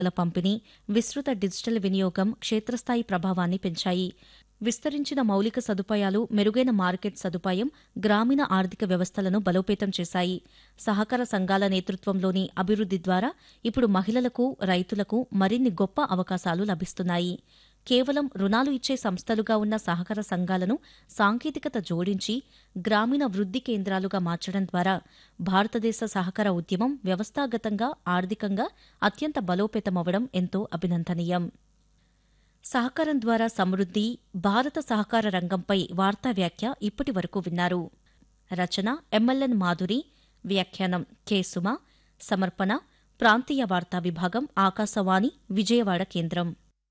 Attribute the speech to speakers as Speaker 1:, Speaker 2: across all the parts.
Speaker 1: ల పంపిణీ విస్తృత డిజిటల్ వినియోగం క్షేత్రస్థాయి ప్రభావాన్ని పెంచాయి విస్తరించిన మౌలిక సదుపాయాలు మెరుగైన మార్కెట్ సదుపాయం గ్రామీణ ఆర్థిక వ్యవస్థలను బలోపేతం చేశాయి సహకార సంఘాల నేతృత్వంలోని అభివృద్ది ద్వారా ఇప్పుడు మహిళలకు రైతులకు మరిన్ని గొప్ప అవకాశాలు లభిస్తున్నాయి కేవలం రుణాలు ఇచ్చే సంస్థలుగా ఉన్న సహకార సంఘాలను సాంకేతికత జోడించి గ్రామీణ వృద్ధి కేంద్రాలుగా మార్చడం ద్వారా భారతదేశ సహకార ఉద్యమం వ్యవస్థాగతంగా ఆర్థికంగా అత్యంత బలోపేతమవడం ఎంతో అభినందనీయం సహకారం ద్వారా సమృద్ధి భారత సహకార రంగంపై వార్తా వ్యాఖ్య ఇప్పటి వరకు విన్నారు రచన ఎంఎల్ఎన్ మాధురి వ్యాఖ్యానం కె సుమ సమర్పణ ప్రాంతీయ వార్తా విభాగం ఆకాశవాణి విజయవాడ కేంద్రం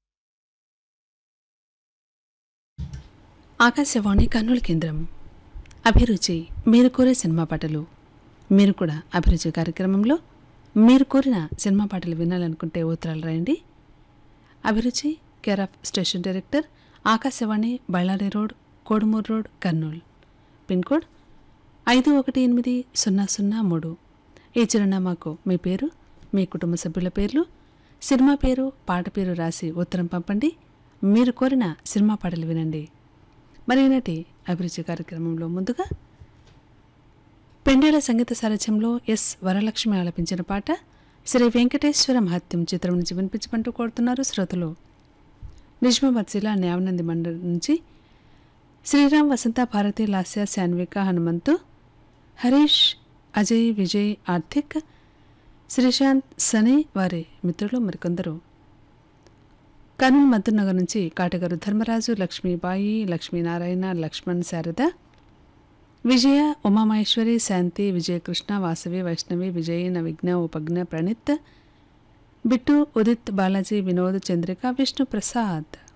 Speaker 2: ఆకాశవాణి కర్నూలు కేంద్రం అభిరుచి మీరు కోరే సినిమా పాటలు మీరు కూడా అభిరుచి కార్యక్రమంలో మీరు కోరిన సినిమా పాటలు వినాలనుకుంటే ఉత్తరాలు రాయండి అభిరుచి care of station director Akashvani Ballari road Kodumuru road Kurnool pin code ఐదు ఒకటి ఎనిమిది సున్నా సున్నా మూడు ఈ చిరునామాకు మీ పేరు మీ కుటుంబ సభ్యుల పేర్లు సినిమా పేరు పాట పేరు రాసి ఉత్తరం పంపండి మీరు కోరిన సినిమా పాటలు వినండి మరి ఈనాటి అభిరుచి కార్యక్రమంలో ముందుగా పెండేల సంగీత సారథ్యంలో ఎస్ వరలక్ష్మి ఆలపించిన పాట శ్రీ వెంకటేశ్వర మహత్యం చిత్రం నుంచి వినిపించమంటూ కోరుతున్నారు శ్రోతలు నిజామాబాద్ జిల్లా న్యావనంది మండలి నుంచి శ్రీరామ్ వసంత భారతి లాస్య శాన్విక హనుమంతు హరీష్ అజయ్ విజయ్ ఆర్థిక్ శ్రీశాంత్ సని వారి మిత్రులు మరికొందరు కర్నూలు మద్దనగర్ నుంచి కాటగారు ధర్మరాజు లక్ష్మీబాయి లక్ష్మీనారాయణ లక్ష్మణ్ శారద విజయ ఉమామహేశ్వరి శాంతి విజయకృష్ణ వాసవి వైష్ణవి విజయ నవిఘ్న ఉపజ్ఞ ప్రణీత్ బిట్టు ఉదిత్ బాలాజీ వినోద్ చంద్రిక విష్ణు ప్రసాద్